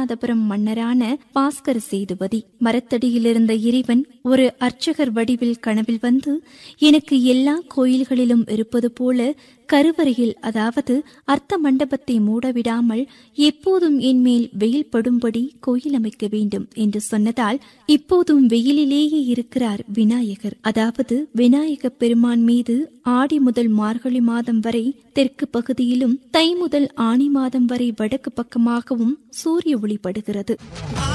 ராமநாதபுரம் மன்னரான பாஸ்கர சேதுபதி மரத்தடியில் இருந்த இறைவன் ஒரு அர்ச்சகர் வடிவில் கனவில் வந்து எனக்கு எல்லா கோயில்களிலும் இருப்பது போல கருவறையில் அதாவது அர்த்த மண்டபத்தை மூடவிடாமல் எப்போதும் என் மேல் வெயில் படும்படி கோயில் அமைக்க வேண்டும் என்று சொன்னதால் இப்போதும் வெயிலிலேயே இருக்கிறார் விநாயகர் அதாவது விநாயக பெருமான் மீது ஆடி முதல் மார்கழி மாதம் வரை தெற்கு பகுதியிலும் தை முதல் ஆணி மாதம் வரை வடக்கு பக்கமாகவும் சூரிய ஒளி படுகிறது